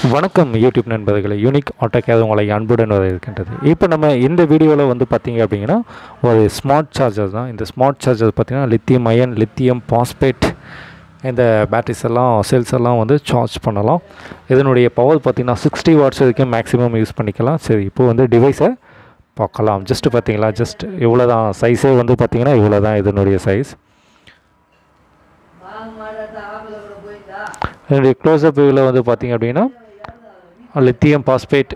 வணக்கம் யூடியூப் நண்பர்களே யூனிக் ஆட்டோகேது உங்களை அன்புடன் இருக்கின்றது இப்போ நம்ம இந்த வீடியோவில் வந்து பார்த்தீங்க அப்படிங்கன்னா ஒரு ஸ்மார்ட் சார்ஜர் தான் இந்த ஸ்மார்ட் சார்ஜர் பார்த்தீங்கன்னா லித்தியம் அயன் லித்தியம் பாஸ்பேட் இந்த பேட்டரிஸ் எல்லாம் செல்ஸ் எல்லாம் வந்து சார்ஜ் பண்ணலாம் இதனுடைய பவர் பார்த்திங்கன்னா சிக்ஸ்டி வாட்ஸ் வரைக்கும் மேக்ஸிமம் யூஸ் பண்ணிக்கலாம் சரி இப்போ வந்து டிவைஸை பார்க்கலாம் ஜஸ்ட் பார்த்தீங்களா ஜஸ்ட் இவ்வளோ தான் சைஸே வந்து பார்த்திங்கன்னா இவ்வளோ தான் இதனுடைய சைஸ் இதனுடைய க்ளோஸ்அப் வியூவில் வந்து பார்த்திங்க அப்படின்னா லித்தியம் பாஸ்பேட்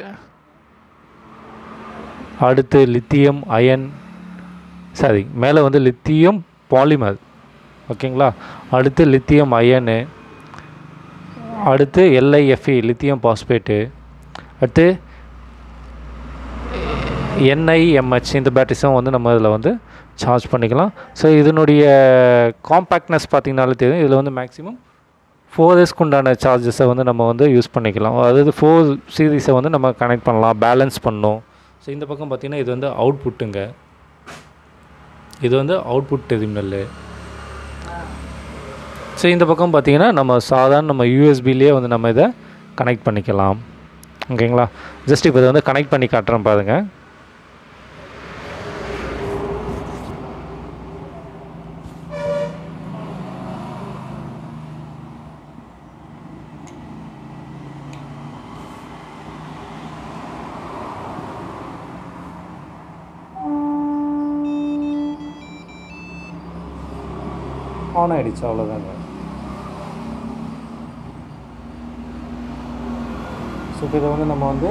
அடுத்து லித்தியம் அயன் சாரி மேலே வந்து லித்தியம் பாலிமர் ஓகேங்களா அடுத்து லித்தியம் அயனு அடுத்து எல்ஐஎஃப்இ லித்தியம் பாஸ்பேட்டு அடுத்து என்ஐஎம்ஹெச் இந்த பேட்டரிஸும் வந்து நம்ம இதில் வந்து சார்ஜ் பண்ணிக்கலாம் ஸோ இதனுடைய காம்பேக்ட்னஸ் பார்த்திங்கனாலே தெரியும் இதில் வந்து மேக்ஸிமம் ஃபோர் இயர்ஸ்க்கு உண்டான சார்ஜஸை வந்து நம்ம வந்து யூஸ் பண்ணிக்கலாம் அதாவது ஃபோர் சீரீஸை வந்து நம்ம கனெக்ட் பண்ணலாம் பேலன்ஸ் பண்ணணும் ஸோ இந்த பக்கம் பார்த்திங்கன்னா இது வந்து அவுட்புட்டுங்க இது வந்து அவுட்புட் டெர்மினல் ஸோ இந்த பக்கம் பார்த்திங்கன்னா நம்ம சாதாரண நம்ம யூஎஸ்பிலேயே வந்து நம்ம இதை கனெக்ட் பண்ணிக்கலாம் ஓகேங்களா ஜஸ்ட் இப்போ இதை வந்து கனெக்ட் பண்ணி காட்டுறேன் பாருங்கள் ஆன் ஆகிடுச்சு அவ்வளோதாங்க ஸோ இப்போ இதை வந்து நம்ம வந்து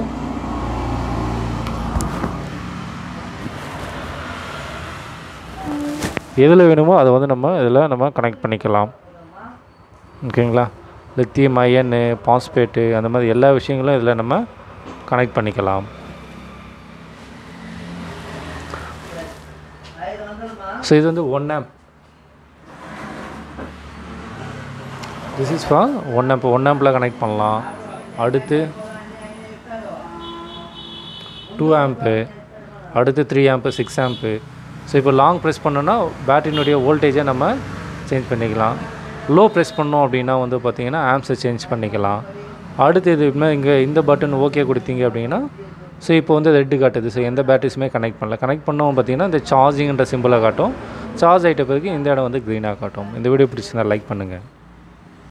எதில் வேணுமோ அதை வந்து நம்ம இதில் நம்ம கனெக்ட் பண்ணிக்கலாம் ஓகேங்களா லித்தியம் அயனு பாஸ்பேட்டு அந்த மாதிரி எல்லா விஷயங்களும் இதில் நம்ம கனெக்ட் பண்ணிக்கலாம் ஸோ இது வந்து one amp this is for one amp one ஆம்பில் கனெக்ட் பண்ணலாம் அடுத்து டூ ஆம்ப்பு அடுத்து three amp six amp so இப்போ லாங் ப்ரெஸ் பண்ணோன்னா பேட்டரியினுடைய வோல்டேஜை நம்ம சேஞ்ச் பண்ணிக்கலாம் லோ ப்ரெஸ் பண்ணோம் அப்படின்னா வந்து பார்த்திங்கன்னா ஆம்ஸை சேஞ்ச் பண்ணிக்கலாம் அடுத்து இது இங்கே இந்த பட்டன் ஓகே கொடுத்தீங்க அப்படின்னா ஸோ இப்போ வந்து ரெட்டு காட்டுது ஸோ எந்த பேட்டரிஸுமே கனெக்ட் பண்ணல கனெக்ட் பண்ணோம் பார்த்தீங்கன்னா இந்த சார்ஜிங்ன்ற சிம்பிளை காட்டும் சார்ஜ் ஆகிட்ட பிறகு இந்த இடம் வந்து க்ரீனாக காட்டும் இந்த வீடியோ பிடிச்சிருந்தா லைக் பண்ணுங்கள்